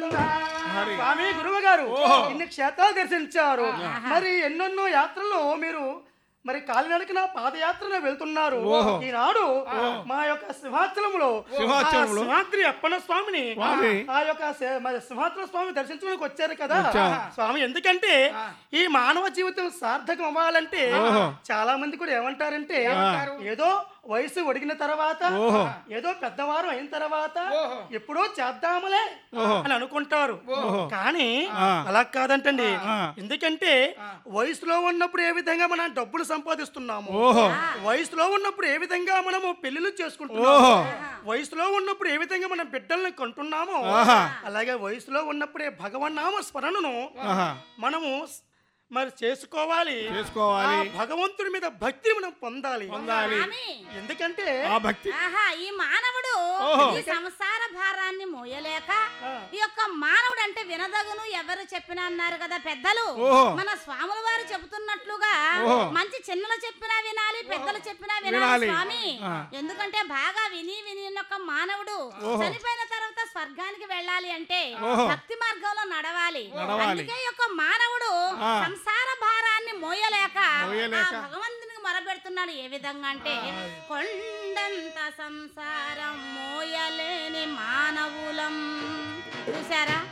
మరి. స్వామి గురువు గారు ఓహో. ఇన్ని క్షేత్రాలు దర్శించారు మరి ఎన్నెన్నో యాత్రలు మీరు మరి కాలినడకన పాదయాత్రలో వెళ్తున్నారు ఓహో. ఈనాడు మా యొక్క సింహాచలంలో సింహాచలంలో. ఆ సింహాద్రి అప్పన్న స్వామిని స్వామి. ఆ యొక్క సి- మరి సింహాచల స్వామి దర్శించడానికి వచ్చారు కదా వచ్చా. స్వామి ఎందుకంటే ఈ మానవ జీవితం సార్థకం అవ్వాలంటే ఓహో. చాలా మంది కూడా ఏమంటారంటే ఏదో వయసు ఒడిగిన తర్వాత ఓహో. ఏదో పెద్దవారు అయిన తర్వాత ఓహో. ఎప్పుడో చేద్దాములే ఓహో. అని అనుకుంటారు ఓహో. కానీ ఆ. అలా కాదంటండి ఆ. ఎందుకంటే వయసులో ఉన్నప్పుడు ఏ విధంగా మనం డబ్బులు సంపాదిస్తున్నాము ఓహో వయసులో ఉన్నప్పుడు ఏ విధంగా మనము పెళ్లిళ్ళు ఓహో. చేసుకుంటున్నాము వయసులో ఉన్నప్పుడు ఏ విధంగా మనం బిడ్డల్ని కొంటున్నామో ఆహా. అలాగే వయసులో ఉన్నప్పుడే భగవన్నామ స్మరణను ఆహా. మనము స్- మరి చేసుకోవాలి చేసుకోవాలి. ఆ భగవంతుడి మీద భక్తిని మనం పొందాలి పొందాలి స్వామి ఎందుకంటే ఆ భక్తి ఆహా ఈ మానవుడు ఓహో. ఈ సంసార భారాన్ని మోయలేక ఆ. ఈ యొక్క మానవుడు అంటే వినదగును ఎవరు చెప్పినా అన్నారు కదా పెద్దలు ఓహో. మన స్వాముల వారు చెబుతున్నట్లుగా ఓహో. మంచి చిన్నలు చెప్పినా వినాలి పెద్దలు చెప్పినా వినాలి. వినాలి స్వామి ఆ. ఎందుకంటే బాగా విని విని యొక్క మానవుడు ఓహో. చనిపోయిన తర్వాత స్వర్గానికి వెళ్ళాలి అంటే ఓహో. భక్తి మార్గంలో నడవాలి నడవాలి. అందుకే ఈ యొక్క మానవుడు ఆ. సంసార భారాన్ని మోయలేక మోయలేక. ఆ భగవంతునికి మొరపెడుతున్నాడు ఏ విధంగా అంటే కొండంత సంసారం మోయలేని మానవులం చూసారా